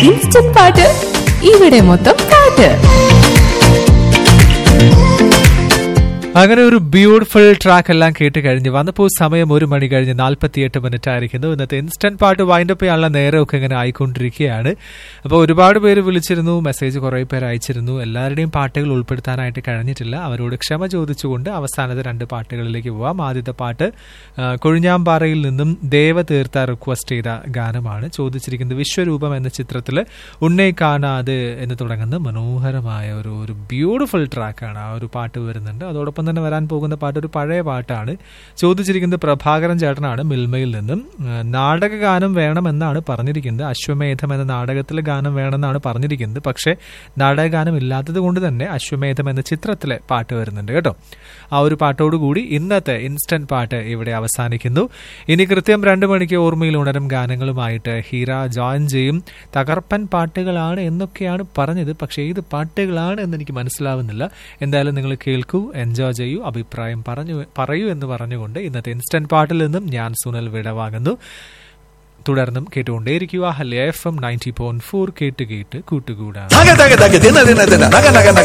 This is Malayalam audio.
ഇൻസ്റ്റന്റ് പാട്ട് ഇവിടെ മൊത്തം പാട്ട് അങ്ങനെ ഒരു ബ്യൂട്ടിഫുൾ ട്രാക്ക് എല്ലാം കേട്ട് കഴിഞ്ഞ് വന്നപ്പോൾ സമയം ഒരു മണി കഴിഞ്ഞ് നാൽപ്പത്തിയെട്ട് മിനിറ്റ് ആയിരിക്കുന്നു ഇന്നത്തെ ഇൻസ്റ്റന്റ് പാട്ട് വൈൻഡപ്പ് ചെയ്യാനുള്ള നേരമൊക്കെ ഇങ്ങനെ ആയിക്കൊണ്ടിരിക്കുകയാണ് അപ്പോൾ ഒരുപാട് പേര് വിളിച്ചിരുന്നു മെസ്സേജ് കുറേ പേര് അയച്ചിരുന്നു എല്ലാവരുടെയും പാട്ടുകൾ ഉൾപ്പെടുത്താനായിട്ട് കഴിഞ്ഞിട്ടില്ല അവരോട് ക്ഷമ ചോദിച്ചുകൊണ്ട് അവസാനത്തെ രണ്ട് പാട്ടുകളിലേക്ക് പോവാം ആദ്യത്തെ പാട്ട് ആ, കൊഴിഞ്ഞാമ്പാറയിൽ നിന്നും ദേവതീർത്ത റിക്വസ്റ്റ് ചെയ്ത ഗാനമാണ് ചോദിച്ചിരിക്കുന്നത് വിശ്വരൂപം എന്ന ചിത്രത്തിൽ ഉണ്ണെ കാണാതെ എന്ന് തുടങ്ങുന്ന മനോഹരമായ ഒരു ഒരു ബ്യൂട്ടിഫുൾ ട്രാക്കാണ് ആ ഒരു പാട്ട് വരുന്നുണ്ട് അതോടൊപ്പം തന്നെ വരാൻ പോകുന്ന പാട്ട് ഒരു പഴയ പാട്ടാണ് ചോദിച്ചിരിക്കുന്നത് പ്രഭാകരൻ ചേട്ടനാണ് മിൽമയിൽ നിന്നും ആ, നാടക ഗാനം വേണമെന്നാണ് പറഞ്ഞിരിക്കുന്നത് അശ്വമേധം എന്ന നാടകത്തിലെ ഗാനം വേണമെന്നാണ് പറഞ്ഞിരിക്കുന്നത് പക്ഷേ നാടക ഗാനം ഇല്ലാത്തത് കൊണ്ട് തന്നെ അശ്വമേധം എന്ന ചിത്രത്തിലെ പാട്ട് വരുന്നുണ്ട് കേട്ടോ ആ ഒരു പാട്ടോടുകൂടി ഇന്നത്തെ ഇൻസ്റ്റന്റ് പാട്ട് ഇവിടെ അവസാനിക്കുന്നു ഇനി കൃത്യം രണ്ട് മണിക്ക് ഓർമ്മയിൽ ഉണരും ഗാനങ്ങളുമായിട്ട് ഹീര ജോയിൻ ചെയ്യും തകർപ്പൻ പാട്ടുകളാണ് എന്നൊക്കെയാണ് പറഞ്ഞത് പക്ഷേ ഏത് പാട്ടുകളാണ് എന്ന് എനിക്ക് മനസ്സിലാവുന്നില്ല എന്തായാലും നിങ്ങൾ കേൾക്കൂ എൻജോയ് ചെയ്യൂ അഭിപ്രായം പറഞ്ഞു പറയൂ എന്ന് പറഞ്ഞുകൊണ്ട് ഇന്നത്തെ ഇൻസ്റ്റന്റ് പാട്ടിൽ നിന്നും ഞാൻ സുനൽ വിടവാങ്ങുന്നു തുടർന്നും കേട്ടുകൊണ്ടേയിരിക്കുക ഹല്യ F M ninety point four കേട്ട് കേട്ട് കൂട്ടുകൂടാം തക തക തക ദിന ദിന ദിന നഗ നഗ നഗ